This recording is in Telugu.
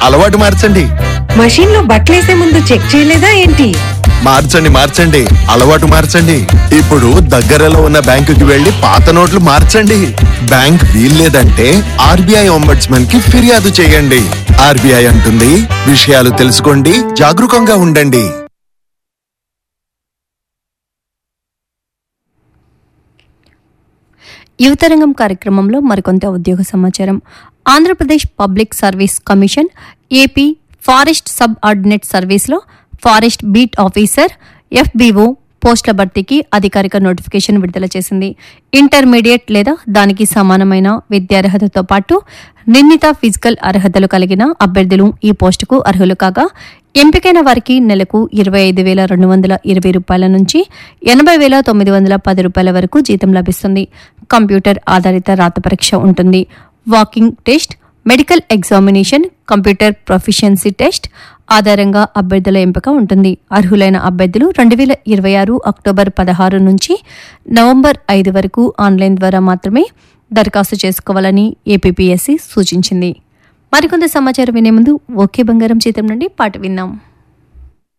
అలవాటు మార్చండి మషీన్ లో బట్టలేసే ముందు చెక్ చేయలేదా ఏంటి మార్చండి మార్చండి అలవాటు మార్చండి ఇప్పుడు దగ్గరలో ఉన్న బ్యాంకుకి వెళ్లి పాత నోట్లు మార్చండి బ్యాంక్ వీల్లేదంటే ఆర్బీఐ ఒంబడ్స్మన్ కి ఫిర్యాదు చేయండి ఆర్బీఐ అంటుంది విషయాలు తెలుసుకోండి జాగరూకంగా ఉండండి యువతరంగం కార్యక్రమంలో మరికొంత ఉద్యోగ సమాచారం Andhra Pradesh public service commission AP forest sub ordinate సర్వీస్లో ఫారెస్ట్ బీట్ ఆఫీసర్ ఎఫ్బీఓ పోస్టుల భర్తీకి అధికారిక నోటిఫికేషన్ విడుదల చేసింది ఇంటర్మీడియట్ లేదా దానికి సమానమైన విద్యార్హతతో పాటు నిర్ణీత ఫిజికల్ అర్హతలు కలిగిన అభ్యర్థులు ఈ పోస్టుకు అర్హులు కాగా ఎంపికైన వారికి నెలకు ఇరవై ఐదు వేల రెండు వందల ఇరవై రూపాయల నుంచి ఎనభై వేల తొమ్మిది వందల పది రూపాయల వరకు జీతం లభిస్తుంది కంప్యూటర్ ఆధారిత రాత పరీక్ష ఉంటుంది walking test medical examination computer proficiency test ఆధారంగా అభ్యర్థుల ఎంపిక ఉంటుంది అర్హులైన అభ్యర్థులు రెండు వేల ఇరవై ఆరు అక్టోబర్ పదహారు నుంచి నవంబర్ ఐదు వరకు ఆన్లైన్ ద్వారా మాత్రమే దరఖాస్తు చేసుకోవాలని ఏపీపీఎస్సీ సూచించింది మరికొంత సమాచారం వినే ముందు ఓకే బంగారం జీతం నుండి పాట విన్నాం